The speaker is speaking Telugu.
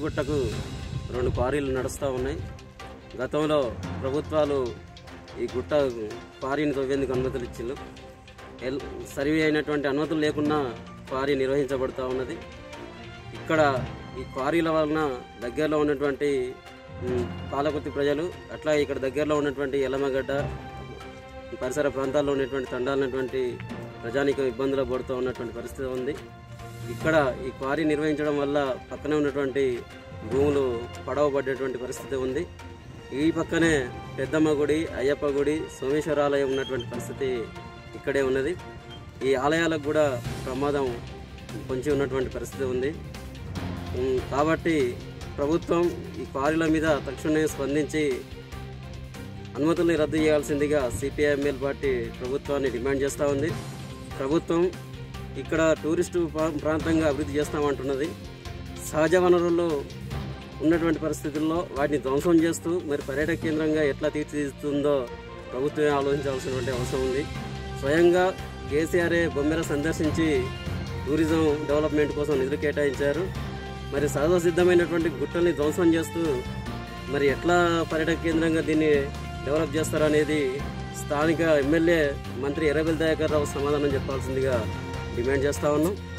గుట్టకు రెండు క్వారీలు నడుస్తూ ఉన్నాయి గతంలో ప్రభుత్వాలు ఈ గుట్ట క్వారీని తవ్వేందుకు అనుమతులు ఇచ్చిండ్రు ఎల్ సర్వే అయినటువంటి అనుమతులు లేకున్నా క్వారీ నిర్వహించబడుతూ ఉన్నది ఇక్కడ ఈ క్వారీల వలన దగ్గరలో ఉన్నటువంటి ఉమ్, పాలకుర్తి ప్రజలు అట్లా ఇక్కడ దగ్గరలో ఉన్నటువంటి ఎల్లమగడ్డ పరిసర ప్రాంతాల్లో ఉన్నటువంటి తండాలన్నటువంటి ప్రజానికం ఇబ్బందులు పడుతూ ఉన్నటువంటి పరిస్థితి ఉంది ఇక్కడ ఈ క్వారీ నిర్వహించడం వల్ల పక్కనే ఉన్నటువంటి భూములు పడవబడ్డటువంటి పరిస్థితి ఉంది ఈ పక్కనే పెద్దమ్మ గుడి అయ్యప్ప గుడి సోమేశ్వర ఆలయం ఉన్నటువంటి పరిస్థితి ఇక్కడే ఉన్నది ఈ ఆలయాలకు కూడా ప్రమాదం పొంచి ఉన్నటువంటి పరిస్థితి ఉంది ఉమ్, కాబట్టి ప్రభుత్వం ఈ క్వారీల మీద తక్షణమే స్పందించి అనుమతుల్ని రద్దు చేయాల్సిందిగా సిపిఐఎంఎల్ పార్టీ ప్రభుత్వాన్ని డిమాండ్ చేస్తూ ఉంది ప్రభుత్వం ఇక్కడ టూరిస్టు ప్రా- ప్రాంతంగా అభివృద్ధి చేస్తామంటున్నది సహజ వనరుల్లో ఉన్నటువంటి పరిస్థితుల్లో వాటిని ధ్వంసం చేస్తూ మరి పర్యాటక కేంద్రంగా ఎట్లా తీర్చిదిద్దుతుందో ప్రభుత్వమే ఆలోచించాల్సినటువంటి అవసరం ఉంది స్వయంగా కేసీఆర్ఏ బొమ్మెర సందర్శించి టూరిజం డెవలప్మెంట్ కోసం నిధులు కేటాయించారు మరి సహజ సిద్ధమైనటువంటి గుట్టల్ని ధ్వంసం చేస్తూ మరి ఎట్లా పర్యాటక కేంద్రంగా దీన్ని డెవలప్ చేస్తారనేది స్థానిక ఎమ్మెల్యే మంత్రి ఎర్రబెల్లి దయాకర్ రావు సమాధానం చెప్పాల్సిందిగా డిమాండ్ చేస్తా ఉన్నాం